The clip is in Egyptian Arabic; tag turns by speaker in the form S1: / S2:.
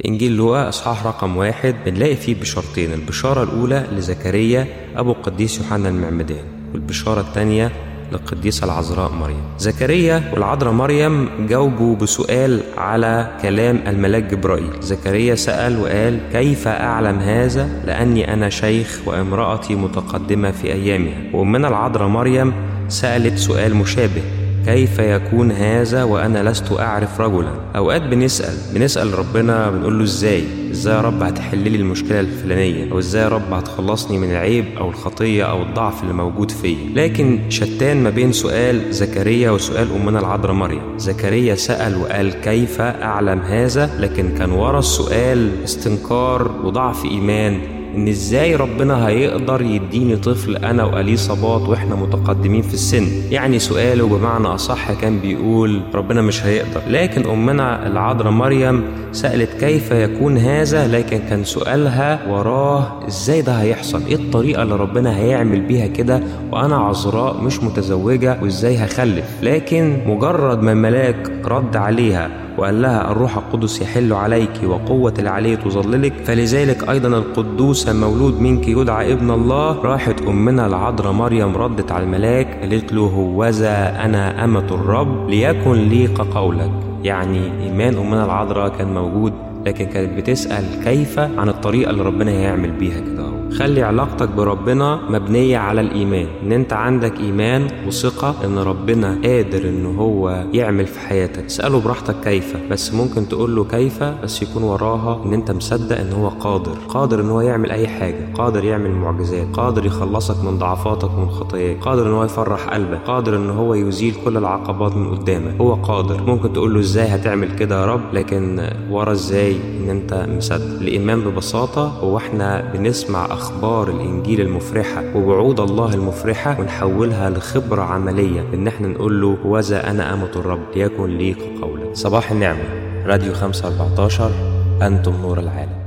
S1: في إنجيل لوقا إصحاح رقم واحد بنلاقي فيه بشارتين البشارة الأولى لزكريا أبو القديس يوحنا المعمدان والبشارة الثانية للقديسة العذراء مريم زكريا والعذراء مريم جاوبوا بسؤال على كلام الملاك جبرائيل زكريا سأل وقال كيف أعلم هذا لأني أنا شيخ وامرأتي متقدمة في أيامها وأمنا العذراء مريم سألت سؤال مشابه كيف يكون هذا وانا لست اعرف رجلا اوقات بنسال بنسال ربنا بنقول له ازاي ازاي يا رب هتحل لي المشكله الفلانيه او ازاي يا رب هتخلصني من العيب او الخطيه او الضعف اللي موجود فيا لكن شتان ما بين سؤال زكريا وسؤال امنا العذراء مريم زكريا سال وقال كيف اعلم هذا لكن كان ورا السؤال استنكار وضعف ايمان ان ازاي ربنا هيقدر يديني طفل انا وقليه صباط واحنا متقدمين في السن يعني سؤاله بمعنى اصح كان بيقول ربنا مش هيقدر لكن امنا العذراء مريم سالت كيف يكون هذا لكن كان سؤالها وراه ازاي ده هيحصل ايه الطريقه اللي ربنا هيعمل بيها كده وانا عذراء مش متزوجه وازاي هخلف لكن مجرد ما الملاك رد عليها وقال لها الروح القدس يحل عليك وقوة العلي تظللك فلذلك أيضا القدوس مولود منك يدعى ابن الله راحت أمنا العذراء مريم ردت على الملاك قالت له هوذا أنا أمة الرب ليكن لي كقولك يعني إيمان أمنا العذراء كان موجود لكن كانت بتسأل كيف عن الطريقة اللي ربنا هيعمل بيها كده خلي علاقتك بربنا مبنية على الإيمان إن أنت عندك إيمان وثقة إن ربنا قادر إن هو يعمل في حياتك اسأله براحتك كيف بس ممكن تقول له كيف بس يكون وراها إن أنت مصدق إن هو قادر قادر إن هو يعمل أي حاجة قادر يعمل معجزات قادر يخلصك من ضعفاتك ومن خطاياك قادر إن هو يفرح قلبك قادر إن هو يزيل كل العقبات من قدامك هو قادر ممكن تقول له إزاي هتعمل كده يا رب لكن ورا إزاي إن أنت مصدق الإيمان ببساطة هو إحنا بنسمع أخبار الإنجيل المفرحة ووعود الله المفرحة ونحولها لخبرة عملية إن إحنا نقول له وذا أنا أمة الرب ليكن لي كقولك صباح النعمة راديو 514 أنتم نور العالم